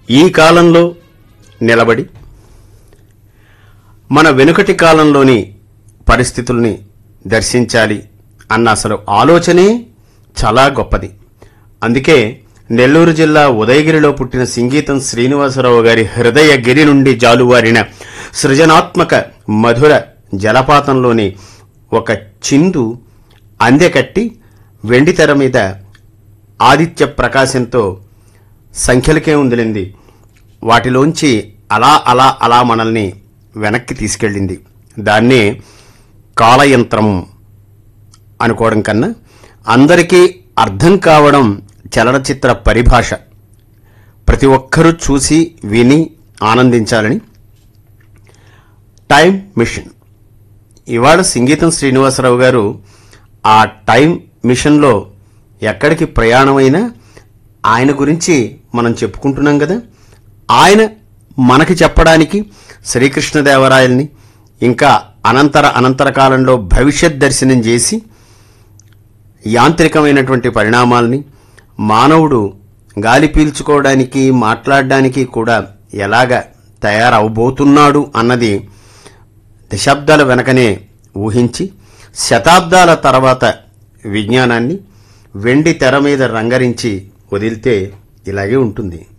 ఈ కాలంలో నిలబడి మన వెనుకటి కాలంలోని పరిస్థితుల్ని దర్శించాలి అన్న అసలు ఆలోచనే చాలా గొప్పది అందుకే నెల్లూరు జిల్లా ఉదయగిరిలో పుట్టిన సంగీతం శ్రీనివాసరావు గారి హృదయ గిరి నుండి జాలువారిన సృజనాత్మక మధుర జలపాతంలోని ఒక చిందు అందెకట్టి వెండితెర మీద ఆదిత్య ప్రకాశంతో సంఖ్యలకే ఉందిలింది వాటిలోంచి అలా అలా అలా మనల్ని వెనక్కి తీసుకెళ్ళింది దాన్నే కాలయంత్రం అనుకోవడం కన్నా అందరికీ అర్థం కావడం చలనచిత్ర పరిభాష ప్రతి ఒక్కరూ చూసి విని ఆనందించాలని టైం మిషన్ ఇవాళ సంగీతం శ్రీనివాసరావు గారు ఆ టైం మిషన్లో ఎక్కడికి ప్రయాణమైనా ఆయన గురించి మనం చెప్పుకుంటున్నాం కదా ఆయన మనకి చెప్పడానికి శ్రీకృష్ణదేవరాయల్ని ఇంకా అనంతర అనంతర కాలంలో భవిష్యత్ దర్శనం చేసి యాంత్రికమైనటువంటి పరిణామాల్ని మానవుడు గాలి పీల్చుకోవడానికి మాట్లాడడానికి కూడా ఎలాగ తయారవబోతున్నాడు అన్నది దశాబ్దాల వెనకనే ఊహించి శతాబ్దాల తర్వాత విజ్ఞానాన్ని వెండి తెర మీద రంగరించి వదిలితే ఇలాగే ఉంటుంది